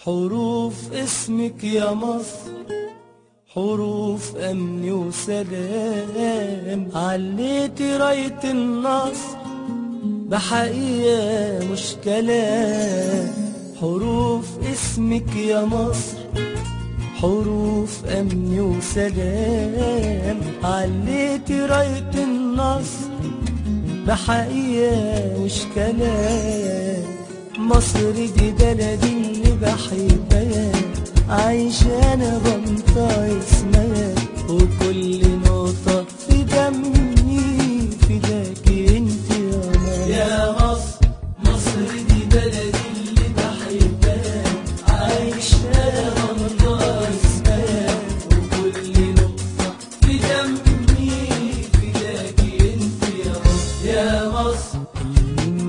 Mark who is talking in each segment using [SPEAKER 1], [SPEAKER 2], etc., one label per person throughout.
[SPEAKER 1] حروف اسمك يا مصر حروف أمن وسلام عليتي راية النصر بحقيقة مش كلام حروف اسمك يا مصر حروف أمن وسلام عليتي راية النصر بحقيقة مش كلام مصر دي بلدي اللي بحبها عايشة أنا بنطق اسمها وكل نقطة في دمي فداكي انت يا مصر يا مصر مصر دي بلدي اللي بحبها عايشة أنا بنطق اسمها وكل نقطة في دمي فداكي انت يا مصر يا مصر اللي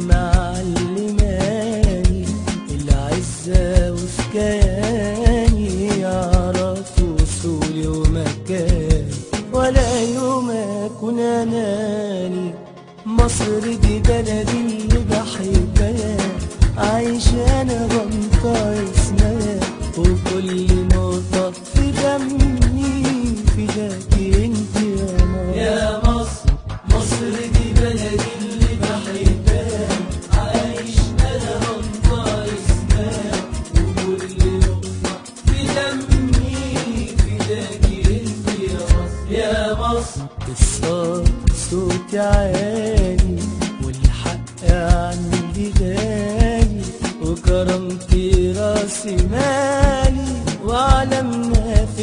[SPEAKER 1] معلماني العزة وسكاني يعرف وصولي ومكاني ولا يوم أكون أناني مصر دي بلدي اللي بحبها عايشة أنا بنطق اسمها وكل نقطة في دمي فداكي انت يا مصر يا مصر مصر دي بلدي اللي بحبها عايش أنا بنطق اسمها وكل نقطة في دمي فداكي انت يا مصر يا مصر الصوت صوتي عالي والحق عندي غالي وكرمتي راسي مالي وعلمنا في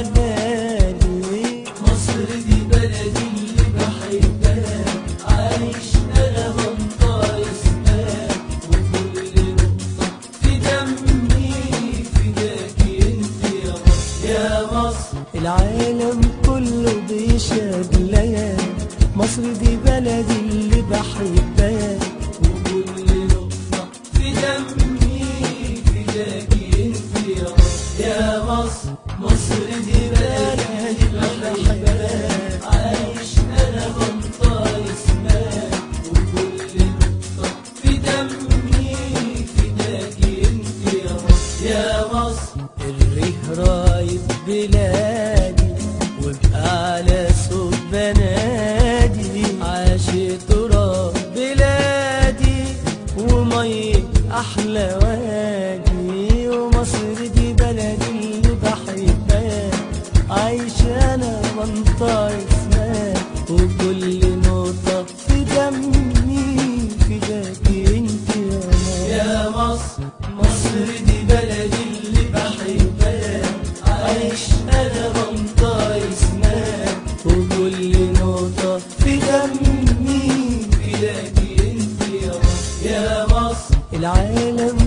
[SPEAKER 1] العلالي مصر دي بلدي اللي بحبها عايش انا بنطق اسمها وكل نقطة في دمي فداكي انت يا مصر يا مصر العالم كله بيشهد ليا مصر دي بلدي اللي بحبها وكل نقطة في دمي فداكي انت يا مصر يا مصر مصر دي بلدي اللي بحبها عايش انا بنطق اسمها وكل نقطة في دمي فداكي انت يا مصر يا مصر الريه رايد بلادي وابقى على صوت بنادي عاشق تراب بلادي ومية أحلى وادي ومصر دي بلدي اللي بحبها عايشة أنا بنطق اسمها وكل نقطة في دمي فداكي انت يا مصر يا مصر مصر دي بلدي اللي بحبها عايش أنا بنطق اسمها وكل نقطة في دمي فداكي انت يا مصر يا مصر العالم